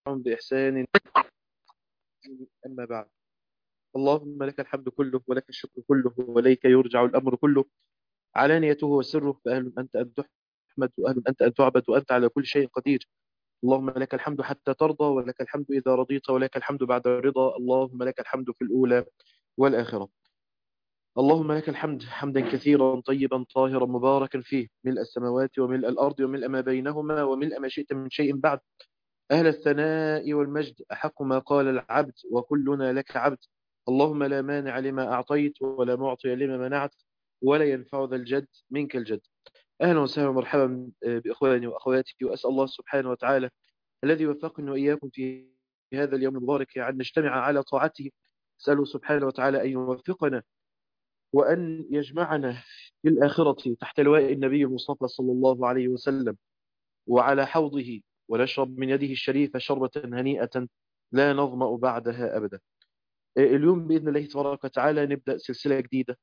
بإحسان أما بعد اللهم لك الحمد كله ولك الشكر كله وإليك يرجع الأمر كله علانيته وسره فأهل أنت أن تحمد وأهل أنت أن تعبد وأنت على كل شيء قدير اللهم لك الحمد حتى ترضى ولك الحمد إذا رضيت ولك الحمد بعد الرضا اللهم لك الحمد في الأولى والآخرة اللهم لك الحمد حمدا كثيرا طيبا طاهرا مباركا فيه ملء السماوات وملء الأرض وملء ما بينهما وملء ما شئت من شيء بعد أهل الثناء والمجد أحق ما قال العبد وكلنا لك عبد اللهم لا مانع لما أعطيت ولا معطي لما منعت ولا ينفع ذا الجد منك الجد أهلا وسهلا ومرحبا بإخواني وأخواتي وأسأل الله سبحانه وتعالى الذي وفقني وإياكم في هذا اليوم المبارك أن نجتمع على طاعته أسأله سبحانه وتعالى أن يوفقنا وأن يجمعنا في الآخرة تحت لواء النبي المصطفى صلى الله عليه وسلم وعلى حوضه ونشرب من يده الشريفة شربة هنيئة لا نظمأ بعدها أبدا اليوم بإذن الله تبارك وتعالى نبدأ سلسلة جديدة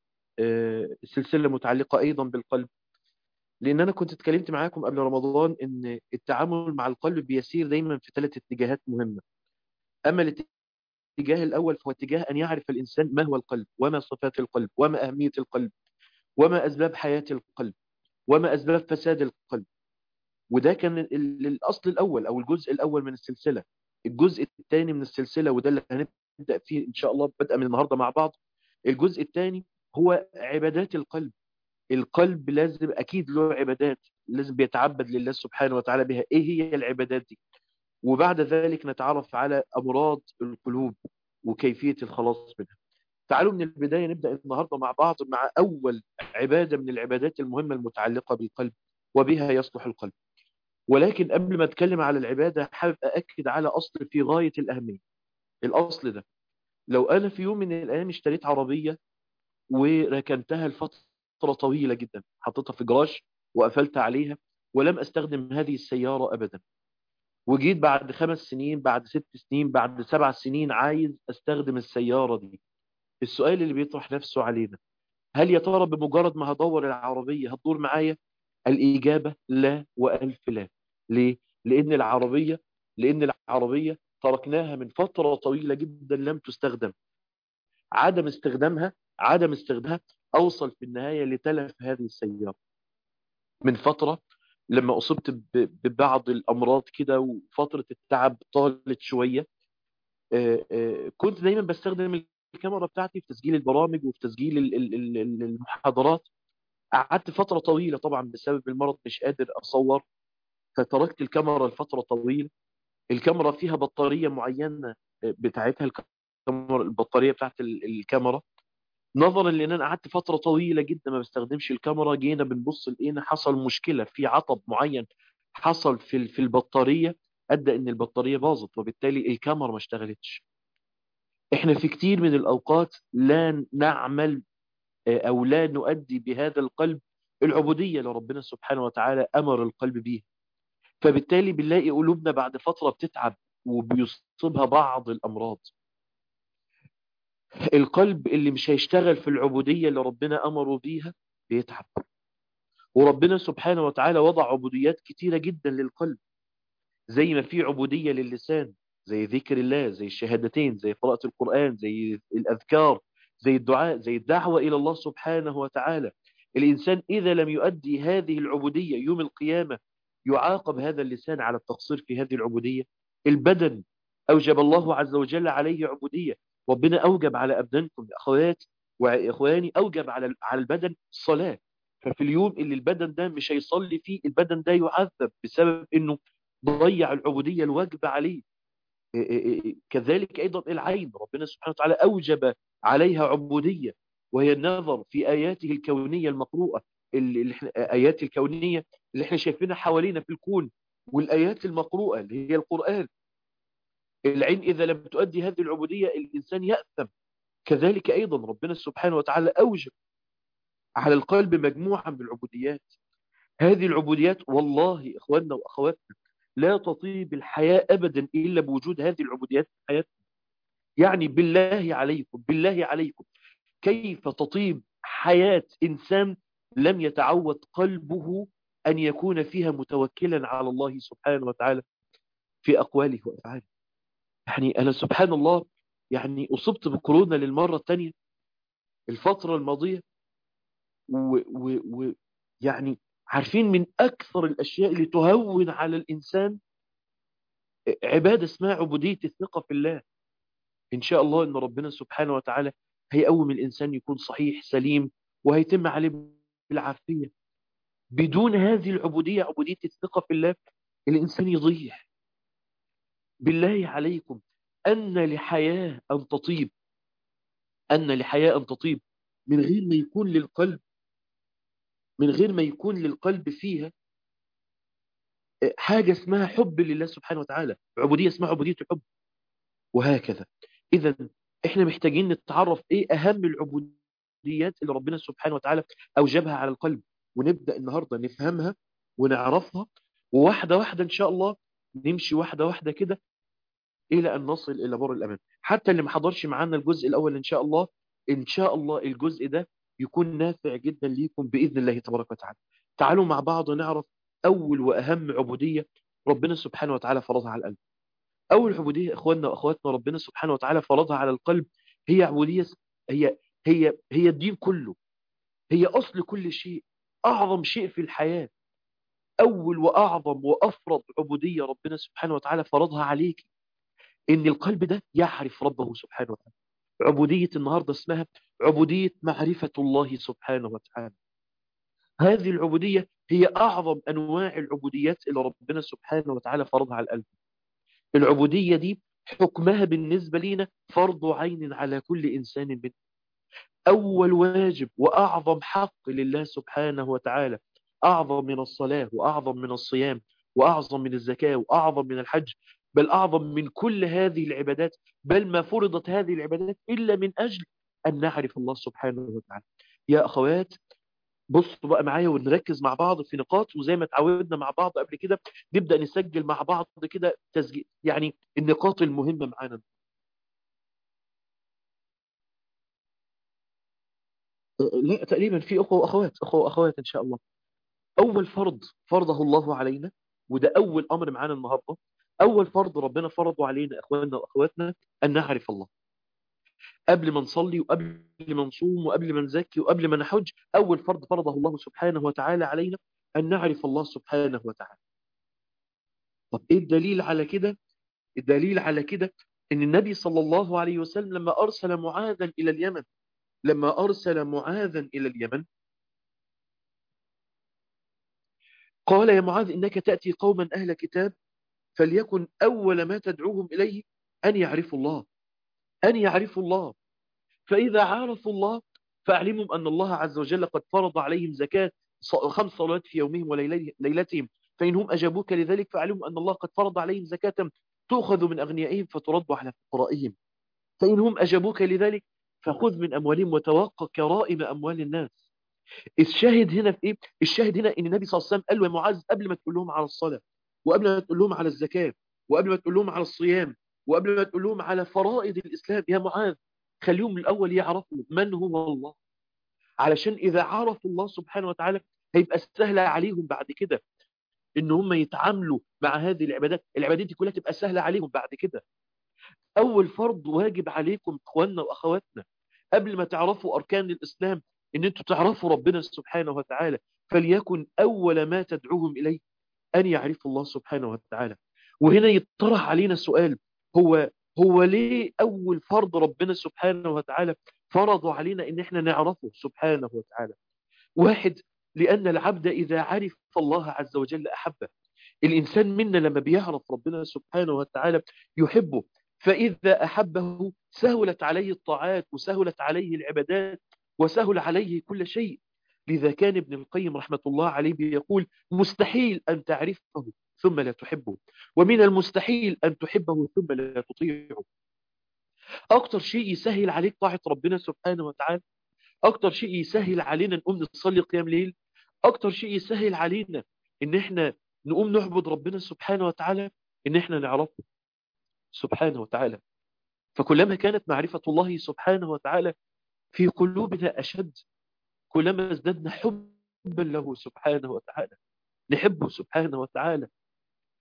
سلسلة متعلقة أيضا بالقلب لأن أنا كنت اتكلمت معاكم قبل رمضان أن التعامل مع القلب بيسير دايما في ثلاث اتجاهات مهمة أما الاتجاه الأول فهو اتجاه أن يعرف الإنسان ما هو القلب وما صفات القلب وما أهمية القلب وما أسباب حياة القلب وما أسباب فساد القلب وده كان الأصل الأول أو الجزء الأول من السلسلة الجزء الثاني من السلسلة وده اللي هنبدأ فيه إن شاء الله بدأ من النهاردة مع بعض الجزء الثاني هو عبادات القلب القلب لازم أكيد له عبادات لازم بيتعبد لله سبحانه وتعالى بها إيه هي العبادات دي وبعد ذلك نتعرف على أمراض القلوب وكيفية الخلاص منها تعالوا من البداية نبدأ النهاردة مع بعض مع أول عبادة من العبادات المهمة المتعلقة بالقلب وبها يصلح القلب ولكن قبل ما أتكلم على العبادة حابب أأكد على أصل في غاية الأهمية الأصل ده لو أنا في يوم من الأيام اشتريت عربية وركنتها لفترة طويلة جدا حطيتها في جراج وقفلت عليها ولم أستخدم هذه السيارة أبدا وجيت بعد خمس سنين بعد ست سنين بعد سبع سنين عايز أستخدم السيارة دي السؤال اللي بيطرح نفسه علينا هل يا ترى بمجرد ما هدور العربية هتدور معايا الإجابة لا وألف لا ليه؟ لأن العربية لأن العربية تركناها من فترة طويلة جدا لم تستخدم عدم استخدامها عدم استخدامها أوصل في النهاية لتلف هذه السيارة من فترة لما أصبت ببعض الأمراض كده وفترة التعب طالت شوية كنت دايما بستخدم الكاميرا بتاعتي في تسجيل البرامج وفي تسجيل المحاضرات قعدت فترة طويلة طبعا بسبب المرض مش قادر أصور فتركت الكاميرا لفترة طويلة الكاميرا فيها بطارية معينة بتاعتها الكاميرا البطارية بتاعت الكاميرا نظرا لان انا قعدت فترة طويلة جدا ما بستخدمش الكاميرا جينا بنبص لقينا حصل مشكلة في عطب معين حصل في في البطارية ادى ان البطارية باظت وبالتالي الكاميرا ما اشتغلتش احنا في كتير من الاوقات لا نعمل او لا نؤدي بهذا القلب العبودية لربنا سبحانه وتعالى امر القلب بيها فبالتالي بنلاقي قلوبنا بعد فترة بتتعب وبيصيبها بعض الامراض القلب اللي مش هيشتغل في العبودية اللي ربنا أمره بيها بيتعب وربنا سبحانه وتعالى وضع عبوديات كتيرة جدا للقلب زي ما في عبودية للسان زي ذكر الله زي الشهادتين زي قراءة القرآن زي الأذكار زي الدعاء زي الدعوة إلى الله سبحانه وتعالى الإنسان إذا لم يؤدي هذه العبودية يوم القيامة يعاقب هذا اللسان على التقصير في هذه العبودية البدن أوجب الله عز وجل عليه عبودية ربنا أوجب على أبدانكم يا أخوات وإخواني أوجب على على البدن الصلاة ففي اليوم اللي البدن ده مش هيصلي فيه البدن ده يعذب بسبب أنه ضيع العبودية الواجبة عليه كذلك أيضا العين ربنا سبحانه وتعالى أوجب عليها عبودية وهي النظر في آياته الكونية المقروءة اللي احنا آيات الكونية اللي احنا شايفينها حوالينا في الكون والآيات المقروءة اللي هي القرآن العين إذا لم تؤدي هذه العبودية الإنسان يأثم كذلك أيضا ربنا سبحانه وتعالى أوجب على القلب مجموعة من العبوديات هذه العبوديات والله إخواننا وأخواتنا لا تطيب الحياة أبدا إلا بوجود هذه العبوديات في حياتنا يعني بالله عليكم بالله عليكم كيف تطيب حياة إنسان لم يتعود قلبه أن يكون فيها متوكلا على الله سبحانه وتعالى في أقواله وأفعاله يعني أنا سبحان الله يعني أصبت بكورونا للمرة الثانية الفترة الماضية ويعني عارفين من أكثر الأشياء اللي تهون على الإنسان عبادة اسمها عبودية الثقة في الله إن شاء الله إن ربنا سبحانه وتعالى هيقوم الإنسان يكون صحيح سليم وهيتم عليه بالعافية بدون هذه العبودية عبودية الثقة في الله الإنسان يضيع بالله عليكم أن لحياة أن تطيب أن لحياة أن تطيب من غير ما يكون للقلب من غير ما يكون للقلب فيها حاجة اسمها حب لله سبحانه وتعالى عبودية اسمها عبودية الحب وهكذا إذا إحنا محتاجين نتعرف إيه أهم العبوديات اللي ربنا سبحانه وتعالى أوجبها على القلب ونبدأ النهاردة نفهمها ونعرفها وواحدة واحدة إن شاء الله نمشي واحدة واحدة كده إلى أن نصل إلى بر الأمان حتى اللي ما حضرش معانا الجزء الأول إن شاء الله إن شاء الله الجزء ده يكون نافع جدا ليكم بإذن الله تبارك وتعالى تعالوا مع بعض نعرف أول وأهم عبودية ربنا سبحانه وتعالى فرضها على القلب أول عبودية إخواننا وأخواتنا ربنا سبحانه وتعالى فرضها على القلب هي عبودية هي هي هي الدين كله هي أصل كل شيء أعظم شيء في الحياة أول وأعظم وأفرض عبودية ربنا سبحانه وتعالى فرضها عليك إن القلب ده يعرف ربه سبحانه وتعالى عبودية النهاردة اسمها عبودية معرفة الله سبحانه وتعالى هذه العبودية هي أعظم أنواع العبوديات اللي ربنا سبحانه وتعالى فرضها على القلب العبودية دي حكمها بالنسبة لنا فرض عين على كل إنسان منا أول واجب وأعظم حق لله سبحانه وتعالى أعظم من الصلاة وأعظم من الصيام وأعظم من الزكاة وأعظم من الحج بل أعظم من كل هذه العبادات بل ما فرضت هذه العبادات إلا من أجل أن نعرف الله سبحانه وتعالى يا أخوات بصوا بقى معايا ونركز مع بعض في نقاط وزي ما اتعودنا مع بعض قبل كده نبدأ نسجل مع بعض كده تسجيل يعني النقاط المهمة معانا لا تقريبا في أخوة وأخوات أخوة وأخوات إن شاء الله أول فرض فرضه الله علينا وده أول أمر معانا النهاردة أول فرض ربنا فرضه علينا أخواننا وأخواتنا أن نعرف الله قبل ما نصلي وقبل ما نصوم وقبل ما نزكي وقبل ما نحج أول فرض فرضه الله سبحانه وتعالى علينا أن نعرف الله سبحانه وتعالى طب إيه الدليل على كده الدليل على كده أن النبي صلى الله عليه وسلم لما أرسل معاذا إلى اليمن لما أرسل معاذا إلى اليمن قال يا معاذ إنك تأتي قوما أهل كتاب فليكن أول ما تدعوهم إليه أن يعرفوا الله أن يعرفوا الله فإذا عرفوا الله فأعلمهم أن الله عز وجل قد فرض عليهم زكاة خمس صلوات في يومهم وليلتهم فإنهم أجابوك لذلك فأعلمهم أن الله قد فرض عليهم زكاة تؤخذ من أغنيائهم فترد على فقرائهم فإنهم أجابوك لذلك فخذ من أموالهم وتوقع كرائم أموال الناس الشاهد هنا في إيه؟ الشاهد هنا إن النبي صلى الله عليه وسلم قال له يا معاذ قبل ما تقول لهم على الصلاة وقبل ما تقول لهم على الزكاة وقبل ما تقول لهم على الصيام وقبل ما تقول لهم على فرائض الإسلام يا معاذ خليهم من الأول يعرفوا من هو الله علشان إذا عرفوا الله سبحانه وتعالى هيبقى سهلة عليهم بعد كده إن هم يتعاملوا مع هذه العبادات العبادات دي كلها تبقى سهلة عليهم بعد كده أول فرض واجب عليكم إخواننا وأخواتنا قبل ما تعرفوا أركان الإسلام إن أنتوا تعرفوا ربنا سبحانه وتعالى فليكن أول ما تدعوهم إليه أن يعرفوا الله سبحانه وتعالى وهنا يطرح علينا سؤال هو هو ليه أول فرض ربنا سبحانه وتعالى فرضوا علينا إن إحنا نعرفه سبحانه وتعالى واحد لأن العبد إذا عرف الله عز وجل أحبه الإنسان منا لما بيعرف ربنا سبحانه وتعالى يحبه فإذا أحبه سهلت عليه الطاعات وسهلت عليه العبادات وسهل عليه كل شيء لذا كان ابن القيم رحمة الله عليه يقول مستحيل أن تعرفه ثم لا تحبه ومن المستحيل أن تحبه ثم لا تطيعه أكتر شيء يسهل عليك طاعة ربنا سبحانه وتعالى أكتر شيء يسهل علينا نقوم نصلي قيام ليل أكتر شيء يسهل علينا إن إحنا نقوم نعبد ربنا سبحانه وتعالى إن إحنا نعرفه سبحانه وتعالى فكلما كانت معرفة الله سبحانه وتعالى في قلوبنا أشد كلما ازددنا حبا له سبحانه وتعالى نحبه سبحانه وتعالى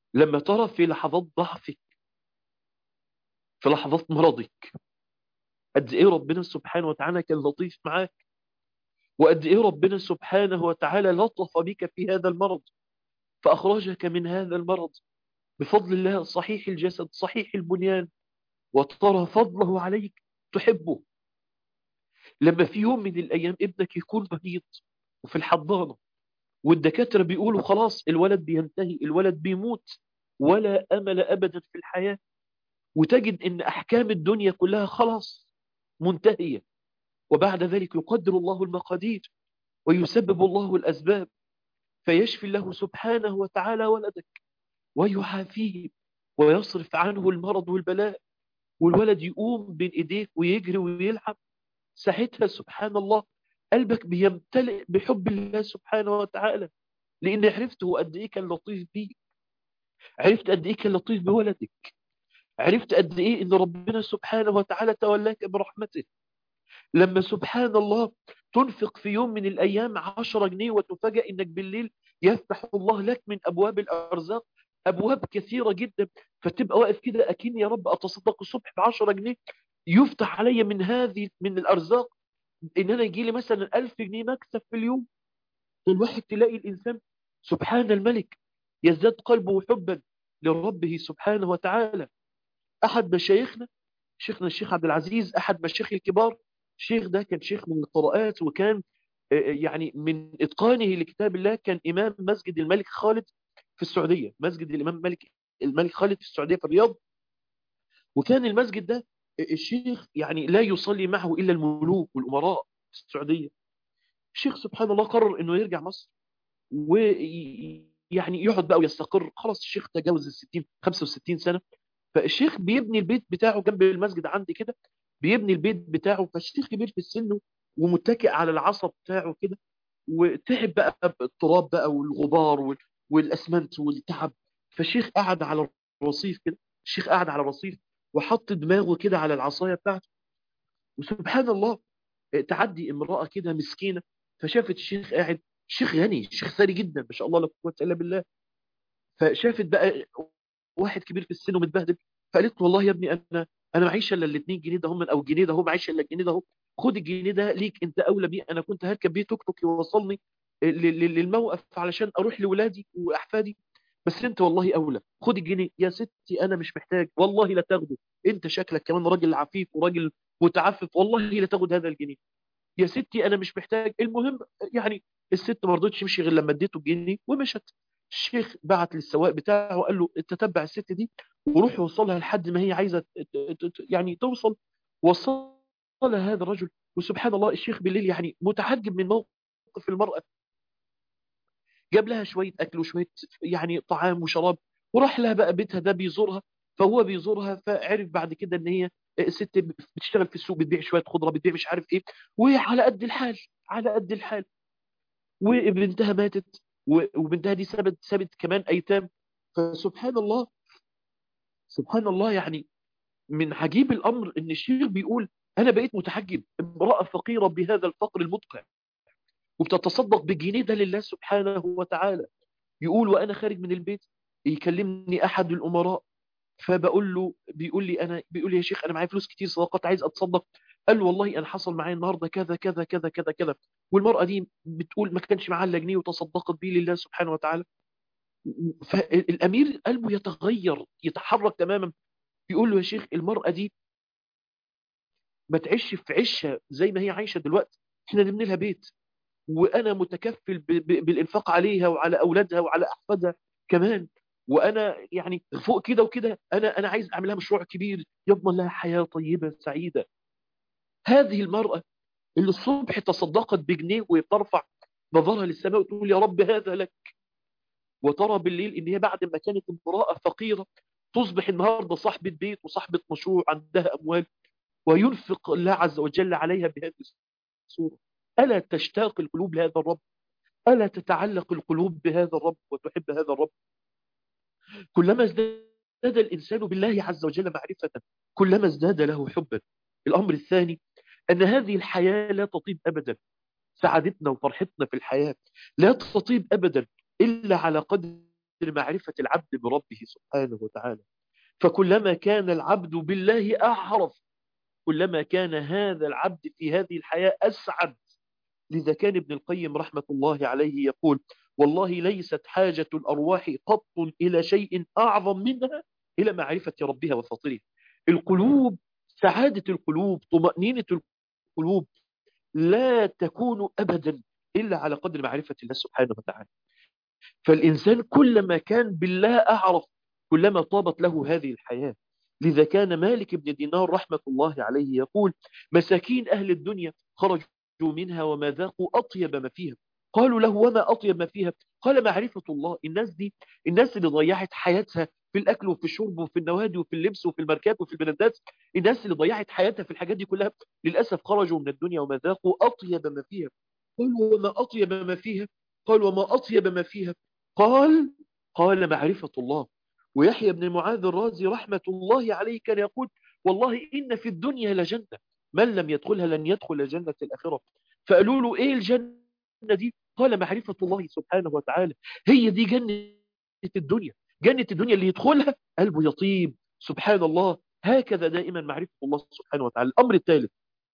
لما ترى في لحظات ضعفك في لحظات مرضك قد ايه ربنا سبحانه وتعالى كان لطيف معاك وقد ايه ربنا سبحانه وتعالى لطف بك في هذا المرض فأخرجك من هذا المرض بفضل الله صحيح الجسد صحيح البنيان وترى فضله عليك تحبه لما في يوم من الأيام ابنك يكون مريض وفي الحضانة والدكاترة بيقولوا خلاص الولد بينتهي الولد بيموت ولا أمل أبدا في الحياة وتجد أن أحكام الدنيا كلها خلاص منتهية وبعد ذلك يقدر الله المقادير ويسبب الله الأسباب فيشفي الله سبحانه وتعالى ولدك ويعافيه ويصرف عنه المرض والبلاء والولد يقوم بين ايديك ويجري ويلعب ساعتها سبحان الله قلبك بيمتلئ بحب الله سبحانه وتعالى لان عرفت هو قد ايه كان لطيف بيك عرفت قد ايه كان لطيف بولدك عرفت قد ايه ان ربنا سبحانه وتعالى تولاك برحمته لما سبحان الله تنفق في يوم من الأيام عشرة جنيه وتفاجأ إنك بالليل يفتح الله لك من أبواب الأرزاق أبواب كثيرة جدا فتبقى واقف كده أكين يا رب أتصدق الصبح بعشرة جنيه يفتح علي من هذه من الأرزاق إن أنا يجي لي مثلا ألف جنيه مكسب في اليوم الواحد تلاقي الإنسان سبحان الملك يزداد قلبه حبا لربه سبحانه وتعالى أحد مشايخنا شيخنا الشيخ عبد العزيز أحد مشايخ الكبار الشيخ ده كان شيخ من القراءات وكان يعني من إتقانه لكتاب الله كان إمام مسجد الملك خالد في السعودية مسجد الإمام الملك الملك خالد في السعودية في الرياض وكان المسجد ده الشيخ يعني لا يصلي معه إلا الملوك والأمراء في السعودية الشيخ سبحان الله قرر أنه يرجع مصر ويعني يقعد بقى ويستقر خلاص الشيخ تجاوز ال 60 65 سنة فالشيخ بيبني البيت بتاعه جنب المسجد عندي كده بيبني البيت بتاعه فالشيخ كبير في السن ومتكئ على العصا بتاعه كده وتعب بقى التراب بقى والغبار والاسمنت والتعب فالشيخ قعد على الرصيف كده الشيخ قعد على الرصيف وحط دماغه كده على العصايه بتاعته وسبحان الله تعدي امراه كده مسكينه فشافت الشيخ قاعد الشيخ غني الشيخ ثري جدا ما شاء الله لا قوه الا بالله فشافت بقى واحد كبير في السن ومتبهدل فقالت له والله يا ابني انا انا معيش الا ال 2 جنيه ده هم او الجنيه ده هو معيش الا الجنيه ده هو خد الجنيه ده ليك انت اولى بيه انا كنت هركب بيه توك توك يوصلني للموقف علشان اروح لاولادي واحفادي بس انت والله اولى خد الجنيه يا ستي انا مش محتاج والله لا تاخده انت شكلك كمان راجل عفيف وراجل متعفف والله لا تاخد هذا الجنيه يا ستي انا مش محتاج المهم يعني الست ما رضتش تمشي غير لما اديته الجنيه ومشت الشيخ بعت للسواق بتاعه وقال له تتبع الست دي وروح وصلها لحد ما هي عايزه يعني توصل وصلها هذا الرجل وسبحان الله الشيخ بالليل يعني متعجب من موقف المرأة جاب لها شوية أكل وشوية يعني طعام وشراب وراح لها بقى بيتها ده بيزورها فهو بيزورها فعرف بعد كده ان هي الست بتشتغل في السوق بتبيع شوية خضرة بتبيع مش عارف ايه وهي على قد الحال على قد الحال وبنتها ماتت وبنتها دي سابت سابت كمان ايتام فسبحان الله سبحان الله يعني من عجيب الامر ان الشيخ بيقول انا بقيت متحجب امراه فقيره بهذا الفقر المدقع وبتتصدق بالجنيه ده لله سبحانه وتعالى يقول وانا خارج من البيت يكلمني احد الامراء فبقول له بيقول لي انا بيقول لي يا شيخ انا معايا فلوس كتير صدقات عايز اتصدق قال له والله انا حصل معايا النهارده كذا كذا كذا كذا كذا والمراه دي بتقول ما كانش معاها الا جنيه وتصدقت بيه لله سبحانه وتعالى فالامير قلبه يتغير يتحرك تماما يقول له يا شيخ المراه دي ما تعيش في عشة زي ما هي عايشة دلوقتي احنا نبني لها بيت وانا متكفل بالانفاق عليها وعلى اولادها وعلى احفادها كمان وانا يعني فوق كده وكده انا انا عايز اعمل لها مشروع كبير يضمن لها حياه طيبه سعيده هذه المراه اللي الصبح تصدقت بجنيه وترفع نظرها للسماء وتقول يا رب هذا لك وترى بالليل ان هي بعد ما كانت امراه فقيره تصبح النهارده صاحبه بيت وصاحبه مشروع عندها اموال وينفق الله عز وجل عليها بهذه الصوره الا تشتاق القلوب لهذا الرب الا تتعلق القلوب بهذا الرب وتحب هذا الرب كلما ازداد الإنسان بالله عز وجل معرفة كلما ازداد له حبا الأمر الثاني أن هذه الحياة لا تطيب أبدا سعادتنا وفرحتنا في الحياة لا تطيب أبدا إلا على قدر معرفة العبد بربه سبحانه وتعالى فكلما كان العبد بالله أعرف كلما كان هذا العبد في هذه الحياة أسعد لذا كان ابن القيم رحمة الله عليه يقول والله ليست حاجة الأرواح قط إلى شيء أعظم منها إلى معرفة ربها وفطرها القلوب سعادة القلوب طمأنينة القلوب لا تكون أبدا إلا على قدر معرفة الله سبحانه وتعالى فالإنسان كلما كان بالله أعرف كلما طابت له هذه الحياة لذا كان مالك بن دينار رحمة الله عليه يقول مساكين أهل الدنيا خرجوا منها وما ذاقوا أطيب ما فيها قالوا له وما أطيب ما فيها قال معرفة الله الناس دي الناس اللي ضيعت حياتها في الأكل وفي الشرب وفي النوادي وفي اللبس وفي الماركات وفي البلدات الناس اللي ضيعت حياتها في الحاجات دي كلها للأسف خرجوا من الدنيا وما ذاقوا أطيب ما فيها قالوا وما أطيب ما فيها قال وما أطيب ما فيها قال قال معرفة الله ويحيى بن معاذ الرازي رحمة الله عليه كان يقول والله إن في الدنيا لجنة من لم يدخلها لن يدخل جنة الآخرة فقالوا له إيه الجنة دي قال معرفة الله سبحانه وتعالى هي دي جنة الدنيا جنة الدنيا اللي يدخلها قلبه يطيب سبحان الله هكذا دائما معرفة الله سبحانه وتعالى الأمر الثالث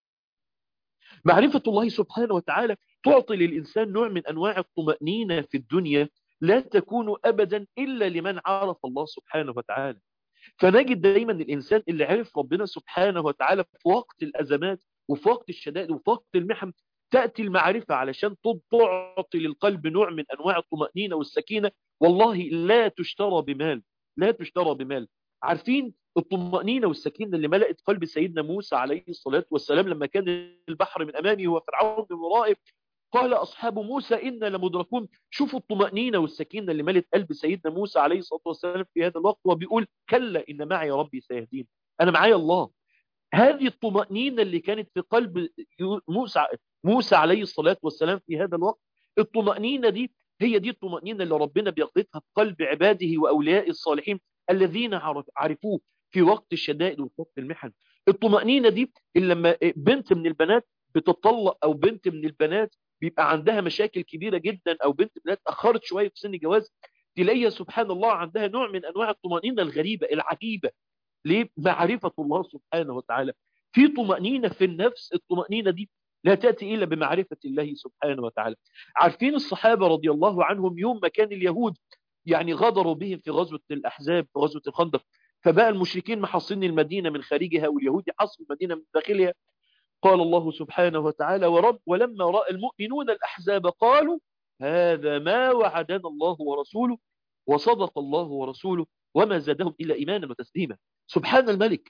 معرفة الله سبحانه وتعالى تعطي للإنسان نوع من أنواع الطمأنينة في الدنيا لا تكون أبدا إلا لمن عرف الله سبحانه وتعالى فنجد دايما الإنسان اللي عرف ربنا سبحانه وتعالى في وقت الأزمات وفي وقت الشدائد وفي وقت المحن تأتي المعرفة علشان تعطي للقلب نوع من أنواع الطمأنينة والسكينة والله لا تشترى بمال لا تشترى بمال عارفين الطمأنينة والسكينة اللي ملأت قلب سيدنا موسى عليه الصلاة والسلام لما كان البحر من أمامه وفرعون من ورائه قال أصحاب موسى إنا لمدركون شوفوا الطمأنينة والسكينة اللي ملت قلب سيدنا موسى عليه الصلاة والسلام في هذا الوقت وبيقول كلا إن معي ربي سيهدين أنا معايا الله هذه الطمأنينة اللي كانت في قلب موسى موسى عليه الصلاة والسلام في هذا الوقت الطمأنينة دي هي دي الطمأنينة اللي ربنا بيقذفها في قلب عباده وأولياء الصالحين الذين عرفوه في وقت الشدائد وفي وقت المحن الطمأنينة دي اللي لما بنت من البنات بتطلق أو بنت من البنات بيبقى عندها مشاكل كبيرة جدا أو بنت بنات أخرت شوية في سن الجواز تلاقيها سبحان الله عندها نوع من أنواع الطمأنينة الغريبة العجيبة ليه؟ معرفة الله سبحانه وتعالى في طمأنينة في النفس الطمأنينة دي لا تأتي إلا بمعرفة الله سبحانه وتعالى عارفين الصحابة رضي الله عنهم يوم ما كان اليهود يعني غدروا بهم في غزوة الأحزاب في غزوة الخندق فبقى المشركين محصنين المدينة من خارجها واليهود يحصنوا المدينة من داخلها قال الله سبحانه وتعالى ورب ولما رأى المؤمنون الأحزاب قالوا هذا ما وعدنا الله ورسوله وصدق الله ورسوله وما زادهم إلا إيمانا وتسليما سبحان الملك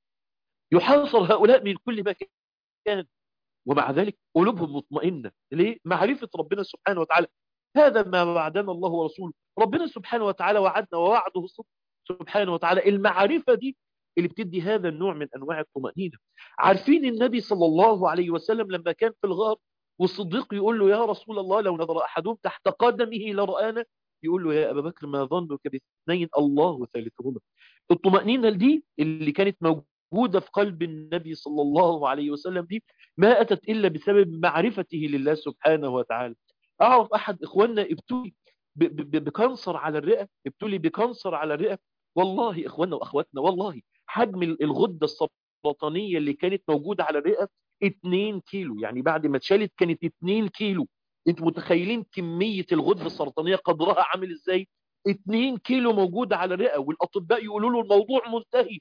يحاصر هؤلاء من كل مكان ومع ذلك قلوبهم مطمئنة ليه؟ معرفة ربنا سبحانه وتعالى هذا ما وعدنا الله ورسوله ربنا سبحانه وتعالى وعدنا ووعده الصدق سبحانه وتعالى المعرفة دي اللي بتدي هذا النوع من أنواع الطمأنينة عارفين النبي صلى الله عليه وسلم لما كان في الغار والصديق يقول له يا رسول الله لو نظر أحدهم تحت قدمه لرآنا يقول له يا أبا بكر ما ظنك باثنين الله ثالثهما الطمأنينة دي اللي كانت موجودة في قلب النبي صلى الله عليه وسلم دي ما أتت إلا بسبب معرفته لله سبحانه وتعالى أعرف أحد إخواننا ابتلي بكنصر على الرئة ابتلي بكنصر على الرئة والله إخواننا وأخواتنا والله حجم الغدة السرطانية اللي كانت موجودة على الرئة 2 كيلو يعني بعد ما اتشالت كانت 2 كيلو انتوا متخيلين كمية الغدة السرطانية قدرها عامل ازاي 2 كيلو موجودة على الرئة والأطباء يقولوا له الموضوع منتهي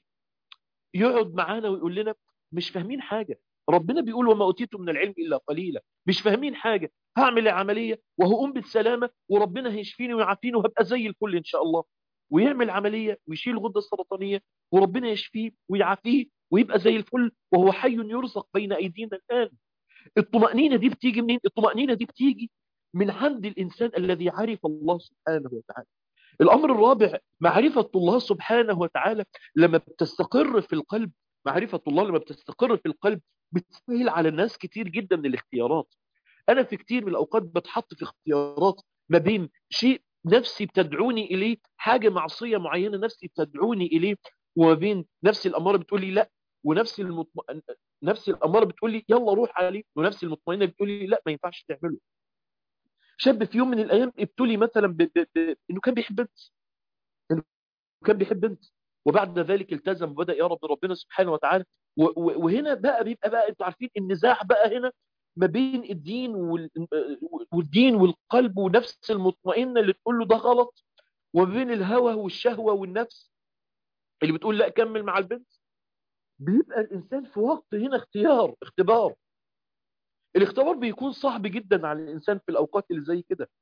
يقعد معانا ويقول لنا مش فاهمين حاجة ربنا بيقول وما أوتيتم من العلم إلا قليلا مش فاهمين حاجة هعمل عملية وهقوم بالسلامة وربنا هيشفيني ويعافيني وهبقى زي الكل إن شاء الله ويعمل عملية ويشيل الغدة السرطانية وربنا يشفيه ويعافيه ويبقى زي الفل وهو حي يرزق بين أيدينا الآن الطمأنينة دي بتيجي منين؟ الطمأنينة دي بتيجي من عند الإنسان الذي عرف الله سبحانه وتعالى الأمر الرابع معرفة الله سبحانه وتعالى لما بتستقر في القلب معرفة الله لما بتستقر في القلب بتسهل على الناس كتير جدا من الاختيارات أنا في كتير من الأوقات بتحط في اختيارات ما بين شيء نفسي بتدعوني إليه حاجة معصية معينة نفسي بتدعوني إليه وما بين نفسي الأمارة بتقول لي لا ونفسي المطم... نفسي الأمارة بتقول لي يلا روح عليه ونفسي المطمئنة بتقول لي لا ما ينفعش تعمله شاب في يوم من الايام ابتلي مثلا ب... ب... ب... انه كان بيحب بنت انه كان بيحب بنت وبعد ذلك التزم وبدا يقرب من ربنا سبحانه وتعالى و... و... وهنا بقى بيبقى بقى انتوا عارفين النزاع بقى هنا ما بين الدين وال... والدين والقلب ونفس المطمئنه اللي تقول له ده غلط وما بين الهوى والشهوه والنفس اللي بتقول لا كمل مع البنت بيبقى الانسان في وقت هنا اختيار اختبار الاختبار بيكون صعب جدا على الانسان في الاوقات اللي زي كده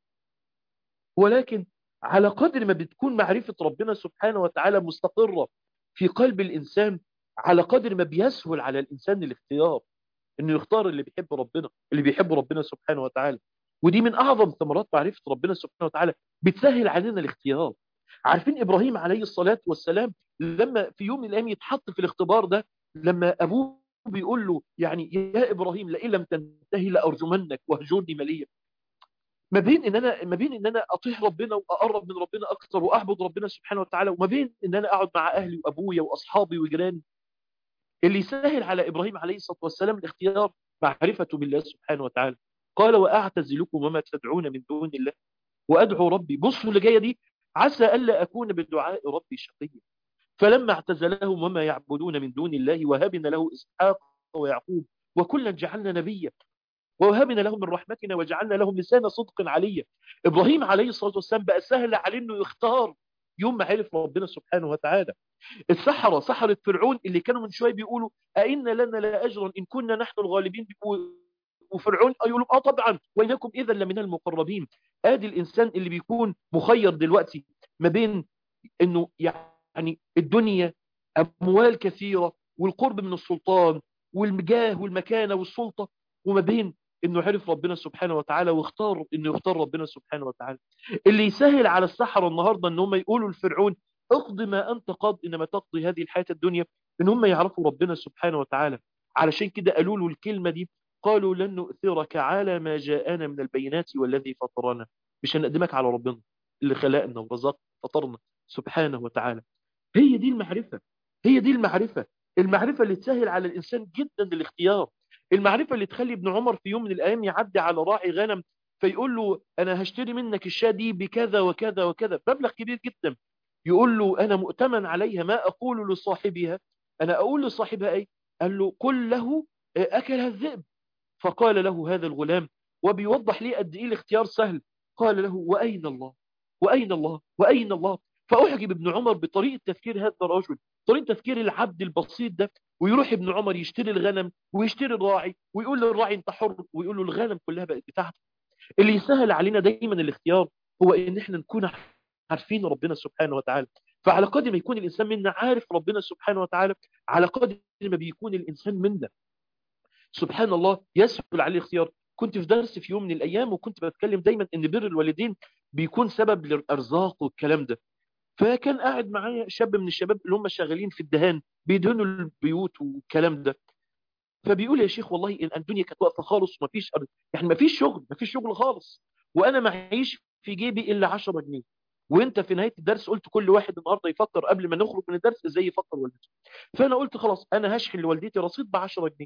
ولكن على قدر ما بتكون معرفة ربنا سبحانه وتعالى مستقرة في قلب الإنسان على قدر ما بيسهل على الإنسان الاختيار إنه يختار اللي بيحب ربنا اللي بيحب ربنا سبحانه وتعالى ودي من أعظم ثمرات معرفة ربنا سبحانه وتعالى بتسهل علينا الاختيار عارفين إبراهيم عليه الصلاة والسلام لما في يوم من الأيام يتحط في الاختبار ده لما أبوه بيقول له يعني يا إبراهيم لئن لم تنتهي لأرجمنك وهجرني مليا ما بين ان انا ما بين ان انا اطيع ربنا واقرب من ربنا اكثر واعبد ربنا سبحانه وتعالى وما بين ان انا اقعد مع اهلي وابويا واصحابي وجيراني اللي يسهل على ابراهيم عليه الصلاه والسلام الاختيار معرفته بالله سبحانه وتعالى قال واعتزلكم وما تدعون من دون الله وادعو ربي بصوا اللي جايه دي عسى الا اكون بدعاء ربي شقيا فلما اعتزلهم وما يعبدون من دون الله وهبنا له اسحاق ويعقوب وكلا جعلنا نبيا ووهبنا لهم من رحمتنا وجعلنا لهم لسان صدق عليا ابراهيم عليه الصلاه والسلام بقى سهل عليه انه يختار يوم ما عرف ربنا سبحانه وتعالى السحرة سحرة فرعون اللي كانوا من شويه بيقولوا أئن لنا لا أجرا إن كنا نحن الغالبين وفرعون يقولوا اه طبعا وإنكم إذا لمن المقربين ادي الإنسان اللي بيكون مخير دلوقتي ما بين إنه يعني الدنيا أموال كثيرة والقرب من السلطان والجاه والمكانة والسلطة وما بين انه عرف ربنا سبحانه وتعالى واختار انه يختار ربنا سبحانه وتعالى اللي يسهل على السحرة النهاردة ان هم يقولوا لفرعون اقضي ما انت قاض انما تقضي هذه الحياة الدنيا ان هم يعرفوا ربنا سبحانه وتعالى علشان كده قالوا له الكلمة دي قالوا لن نؤثرك على ما جاءنا من البينات والذي فطرنا مش هنقدمك على ربنا اللي خلقنا ورزقنا فطرنا سبحانه وتعالى هي دي المعرفة هي دي المعرفة المعرفة اللي تسهل على الإنسان جدا الاختيار المعرفة اللي تخلي ابن عمر في يوم من الأيام يعدي على راعي غنم فيقول له أنا هشتري منك الشاة دي بكذا وكذا وكذا مبلغ كبير جدا يقول له أنا مؤتمن عليها ما أقول لصاحبها أنا أقول لصاحبها أي قال له قل له أكلها الذئب فقال له هذا الغلام وبيوضح لي قد إيه الاختيار سهل قال له وأين الله وأين الله وأين الله فأعجب ابن عمر بطريقة تفكير هذا الرجل طريقة تفكير العبد البسيط ده ويروح ابن عمر يشتري الغنم ويشتري الراعي ويقول للراعي انت حر ويقول له الغنم كلها بقت بتاعتك اللي يسهل علينا دايما الاختيار هو ان احنا نكون عارفين ربنا سبحانه وتعالى فعلى قدر ما يكون الانسان منا عارف ربنا سبحانه وتعالى على قدر ما بيكون الانسان منا سبحان الله يسهل عليه الاختيار كنت في درس في يوم من الايام وكنت بتكلم دايما ان بر الوالدين بيكون سبب للارزاق والكلام ده فكان قاعد معايا شاب من الشباب اللي هم شغالين في الدهان بيدهنوا البيوت والكلام ده فبيقول يا شيخ والله ان الدنيا كانت واقفه خالص ومفيش يعني مفيش شغل مفيش شغل خالص وانا معيش في جيبي الا 10 جنيه وانت في نهايه الدرس قلت كل واحد النهارده يفكر قبل ما نخرج من الدرس ازاي يفكر والدته فانا قلت خلاص انا هشحن لوالدتي رصيد ب 10 جنيه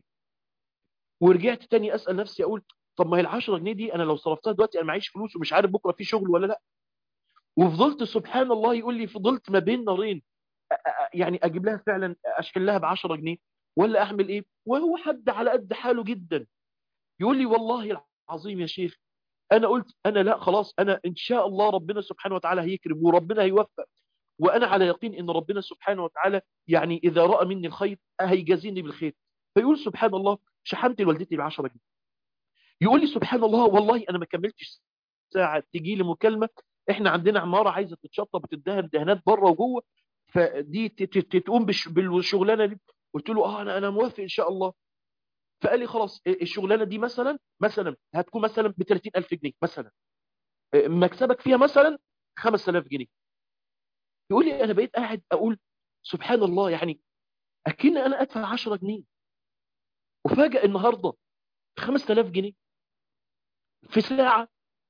ورجعت تاني اسال نفسي اقول طب ما هي ال 10 جنيه دي انا لو صرفتها دلوقتي انا معيش فلوس ومش عارف بكره في شغل ولا لا وفضلت سبحان الله يقول لي فضلت ما بين نارين يعني اجيب لها فعلا اشحن لها ب 10 جنيه ولا اعمل ايه وهو حد على قد حاله جدا يقول لي والله العظيم يا شيخ انا قلت انا لا خلاص انا ان شاء الله ربنا سبحانه وتعالى هيكرم وربنا هيوفق وانا على يقين ان ربنا سبحانه وتعالى يعني اذا راى مني الخير هيجازيني بالخير فيقول سبحان الله شحنت لوالدتي ب 10 جنيه يقول لي سبحان الله والله انا ما كملتش ساعه تجي لي مكالمه احنا عندنا عماره عايزه تتشطب وتدهن دهانات بره وجوه فدي تقوم بالشغلانه دي قلت له اه انا انا موافق ان شاء الله فقال لي خلاص الشغلانه دي مثلا مثلا هتكون مثلا ب 30000 جنيه مثلا مكسبك فيها مثلا 5000 جنيه يقول لي انا بقيت قاعد اقول سبحان الله يعني اكن انا ادفع 10 جنيه وفاجئ النهارده 5000 جنيه في ساعه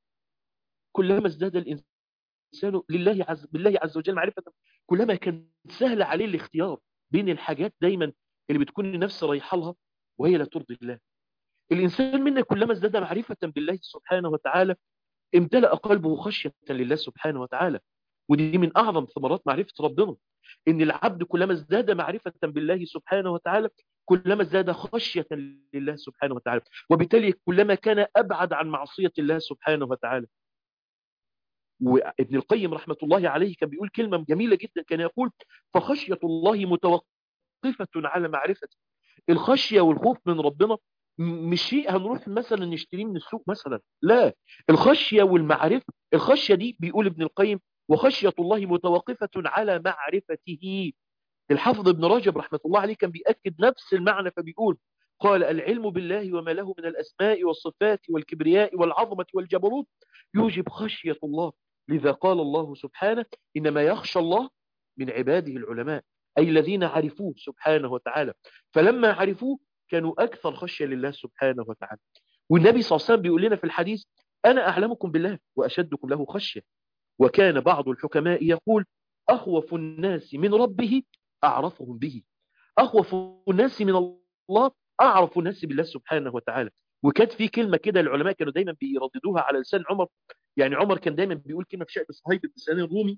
كلما ازداد الانسان لله عز بالله عز وجل معرفه كلما كان سهل عليه الاختيار بين الحاجات دايما اللي بتكون النفس رايحه لها وهي لا ترضي الله الانسان منا كلما ازداد معرفه بالله سبحانه وتعالى امتلأ قلبه خشية لله سبحانه وتعالى ودي من أعظم ثمرات معرفة ربنا إن العبد كلما ازداد معرفة بالله سبحانه وتعالى كلما ازداد خشية لله سبحانه وتعالى وبالتالي كلما كان أبعد عن معصية الله سبحانه وتعالى وابن القيم رحمة الله عليه كان بيقول كلمة جميلة جدا كان يقول فخشية الله متوقفة على معرفته الخشية والخوف من ربنا مش شيء هنروح مثلا نشتريه من السوق مثلا لا الخشية والمعرفة الخشية دي بيقول ابن القيم وخشية الله متوقفة على معرفته الحافظ ابن رجب رحمة الله عليه كان بيأكد نفس المعنى فبيقول قال العلم بالله وما له من الأسماء والصفات والكبرياء والعظمة والجبروت يوجب خشية الله لذا قال الله سبحانه إنما يخشى الله من عباده العلماء أي الذين عرفوه سبحانه وتعالى فلما عرفوه كانوا أكثر خشية لله سبحانه وتعالى والنبي صلى الله عليه وسلم بيقول لنا في الحديث أنا أعلمكم بالله وأشدكم له خشية وكان بعض الحكماء يقول أخوف الناس من ربه أعرفهم به أخوف الناس من الله أعرف الناس بالله سبحانه وتعالى وكانت في كلمة كده العلماء كانوا دايما بيرددوها على لسان عمر يعني عمر كان دايما بيقول كلمة في شعب صهيب بن سنان الرومي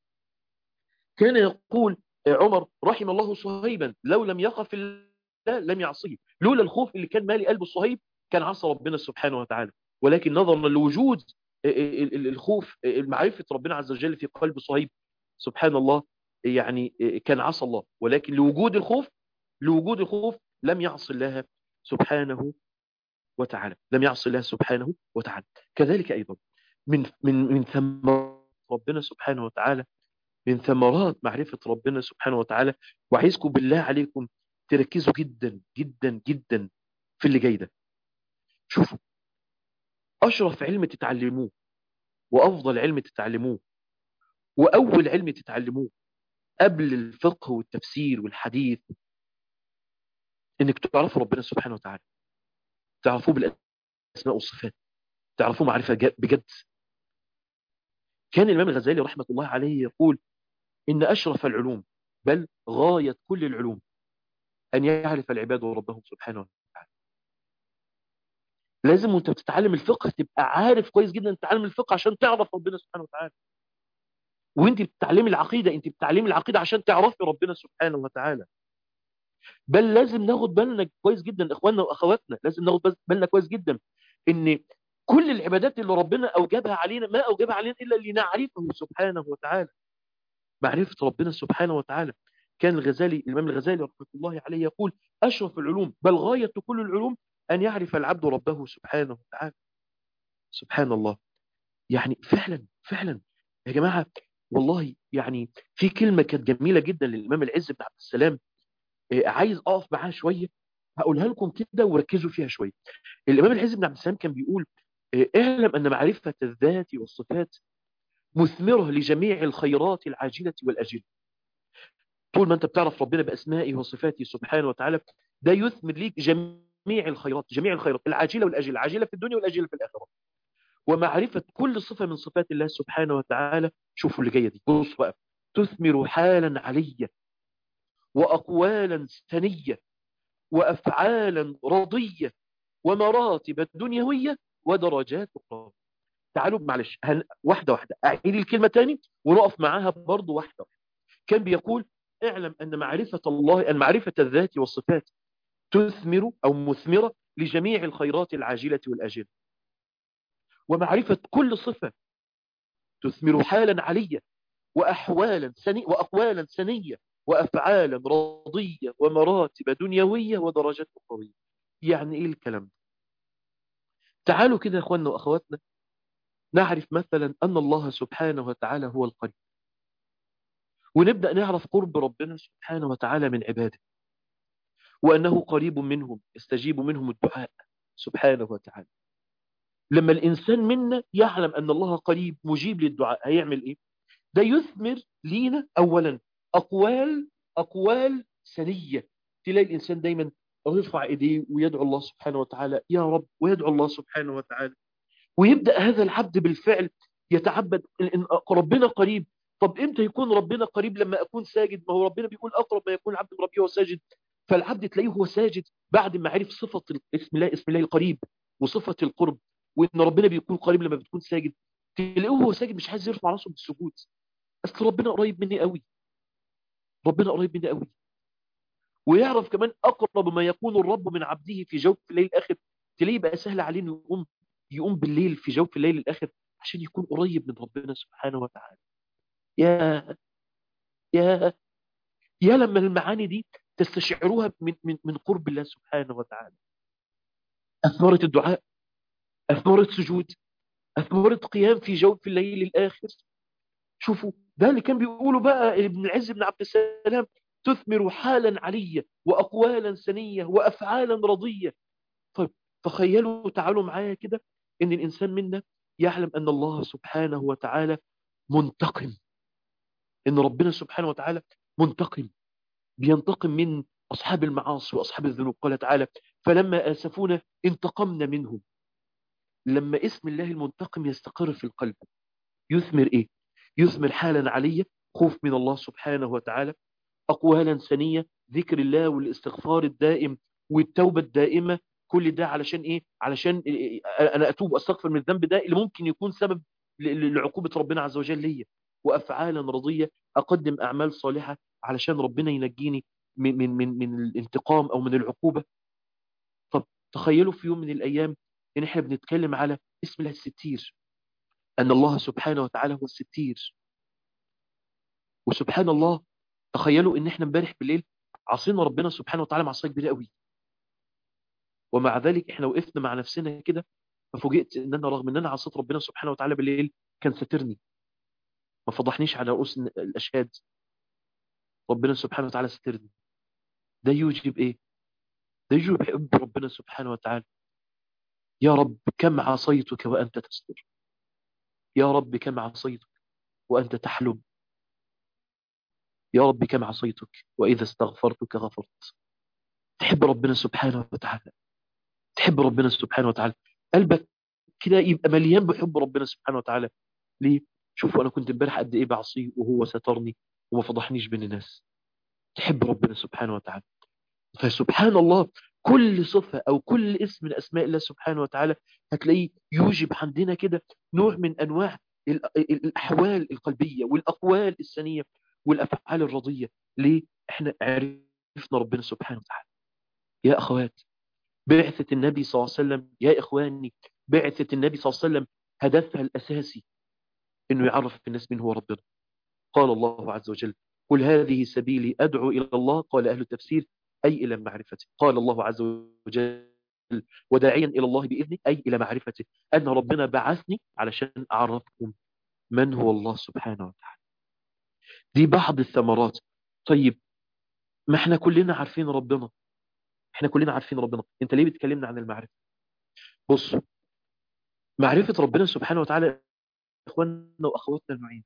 كان يقول عمر رحم الله صهيبا لو لم يخف الله لم يعصيه لولا الخوف اللي كان مالي قلب صهيب كان عصى ربنا سبحانه وتعالى ولكن نظرا لوجود الخوف معرفة ربنا عز وجل في قلب صهيب سبحان الله يعني كان عصى الله ولكن لوجود الخوف لوجود الخوف لم يعص الله سبحانه وتعالى لم يعص الله سبحانه وتعالى كذلك أيضا من من من ثمرات ربنا سبحانه وتعالى من ثمرات معرفة ربنا سبحانه وتعالى وعايزكم بالله عليكم تركزوا جدا جدا جدا في اللي جاي ده شوفوا أشرف علم تتعلموه وأفضل علم تتعلموه وأول علم تتعلموه قبل الفقه والتفسير والحديث إنك تعرفوا ربنا سبحانه وتعالى تعرفوه بالأسماء والصفات تعرفوه معرفة بجد كان الإمام الغزالي رحمة الله عليه يقول إن أشرف العلوم بل غاية كل العلوم أن يعرف العباد ربهم سبحانه وتعالى لازم وانت بتتعلم الفقه تبقى عارف كويس جدا تتعلم الفقه عشان تعرف ربنا سبحانه وتعالى وانت بتتعلمي العقيدة انت بتتعلمي العقيدة عشان تعرفي ربنا سبحانه وتعالى بل لازم ناخد بالنا كويس جدا اخواننا واخواتنا لازم ناخد بالنا كويس جدا ان كل العبادات اللي ربنا اوجبها علينا ما اوجبها علينا الا لنعرفه سبحانه وتعالى معرفة ربنا سبحانه وتعالى كان الغزالي الإمام الغزالي رحمة الله عليه يقول أشرف العلوم بل غاية كل العلوم أن يعرف العبد ربه سبحانه وتعالى سبحان الله يعني فعلا فعلا يا جماعة والله يعني في كلمة كانت جميلة جدا للإمام العز بن عبد السلام عايز أقف معاها شوية هقولها لكم كده وركزوا فيها شوية الإمام العز بن عبد السلام كان بيقول اعلم أن معرفة الذات والصفات مثمرة لجميع الخيرات العاجلة والأجلة طول ما أنت بتعرف ربنا بأسمائه وصفاته سبحانه وتعالى ده يثمر ليك جميع الخيرات جميع الخيرات العاجلة والأجلة العاجلة في الدنيا والأجلة في الآخرة ومعرفة كل صفة من صفات الله سبحانه وتعالى شوفوا اللي جاية دي بص بقى تثمر حالا عليا وأقوالا سنية وأفعالا رضية ومراتب دنيوية ودرجات أخرى تعالوا معلش هن... واحدة واحدة أعيد الكلمة تاني ونقف معاها برضو واحدة واحدة كان بيقول اعلم أن معرفة الله أن معرفة الذات والصفات تثمر أو مثمرة لجميع الخيرات العاجلة والآجلة ومعرفة كل صفة تثمر حالا عليا وأحوالا سنية وأقوالا سنية وأفعالا رضية ومراتب دنيوية ودرجات أخرى يعني إيه الكلام ده تعالوا كده يا أخواننا وأخواتنا نعرف مثلا أن الله سبحانه وتعالى هو القريب ونبدأ نعرف قرب ربنا سبحانه وتعالى من عباده وأنه قريب منهم يستجيب منهم الدعاء سبحانه وتعالى لما الإنسان منا يعلم أن الله قريب مجيب للدعاء هيعمل إيه ده يثمر لينا أولا أقوال أقوال سنية تلاقي الإنسان دايما يرفع إيديه ويدعو الله سبحانه وتعالى يا رب ويدعو الله سبحانه وتعالى ويبدأ هذا العبد بالفعل يتعبد إن ربنا قريب طب إمتى يكون ربنا قريب لما أكون ساجد ما هو ربنا بيقول أقرب ما يكون العبد من ربه وهو ساجد فالعبد تلاقيه هو ساجد بعد ما عرف صفة اسم الله اسم الله القريب وصفة القرب وان ربنا بيكون قريب لما بتكون ساجد تلاقيه هو ساجد مش عايز يرفع راسه بالسجود اصل ربنا قريب مني قوي ربنا قريب مني قوي ويعرف كمان اقرب ما يكون الرب من عبده في جوف الليل الاخر تلاقيه بقى سهل عليه انه يقوم يقوم بالليل في جوف الليل الاخر عشان يكون قريب من ربنا سبحانه وتعالى يا يا يا لما المعاني دي تستشعروها من من من قرب الله سبحانه وتعالى اثمرت الدعاء اثمرت سجود اثمرت قيام في جوف الليل الاخر شوفوا ده اللي كان بيقوله بقى ابن العز بن عبد السلام تثمر حالا عليا واقوالا سنيه وافعالا رضيه طيب تخيلوا تعالوا معايا كده ان الانسان منا يعلم ان الله سبحانه وتعالى منتقم ان ربنا سبحانه وتعالى منتقم بينتقم من اصحاب المعاصي واصحاب الذنوب قال تعالى فلما اسفونا انتقمنا منهم لما اسم الله المنتقم يستقر في القلب يثمر ايه يثمر حالا عليا خوف من الله سبحانه وتعالى اقوالا سنيه ذكر الله والاستغفار الدائم والتوبه الدائمه كل ده علشان ايه علشان انا اتوب واستغفر من الذنب ده اللي ممكن يكون سبب لعقوبه ربنا عز وجل ليا وافعالا رضيه اقدم اعمال صالحه علشان ربنا ينجيني من من من من الانتقام او من العقوبه طب تخيلوا في يوم من الايام ان احنا بنتكلم على اسم الله الستير ان الله سبحانه وتعالى هو الستير وسبحان الله تخيلوا ان احنا امبارح بالليل عصينا ربنا سبحانه وتعالى معصيه كبيره قوي ومع ذلك احنا وقفنا مع نفسنا كده ففوجئت ان انا رغم ان انا عصيت ربنا سبحانه وتعالى بالليل كان ساترني ما فضحنيش على رؤوس الاشهاد ربنا سبحانه وتعالى سترني ده يوجب ايه ده يوجب حب ربنا سبحانه وتعالى يا رب كم عصيتك وانت تستر يا رب كم عصيتك وانت تحلم يا رب كم عصيتك واذا استغفرتك غفرت تحب ربنا سبحانه وتعالى تحب ربنا سبحانه وتعالى قلبك كده يبقى مليان بحب ربنا سبحانه وتعالى ليه شوفوا انا كنت امبارح قد ايه بعصيه وهو سترني وما فضحنيش بين الناس تحب ربنا سبحانه وتعالى فسبحان الله كل صفة أو كل اسم من أسماء الله سبحانه وتعالى هتلاقيه يوجب عندنا كده نوع من أنواع الأحوال القلبية والأقوال السنية والأفعال الرضية ليه؟ إحنا عرفنا ربنا سبحانه وتعالى يا أخوات بعثة النبي صلى الله عليه وسلم يا إخواني بعثة النبي صلى الله عليه وسلم هدفها الأساسي إنه يعرف الناس من هو ربنا قال الله عز وجل قل هذه سبيلي أدعو إلى الله قال أهل التفسير أي إلى معرفته قال الله عز وجل وداعيا إلى الله بإذنه أي إلى معرفته أن ربنا بعثني علشان أعرفكم من هو الله سبحانه وتعالى دي بعض الثمرات طيب ما احنا كلنا عارفين ربنا احنا كلنا عارفين ربنا انت ليه بتكلمنا عن المعرفة بص معرفة ربنا سبحانه وتعالى اخواننا واخواتنا نوعين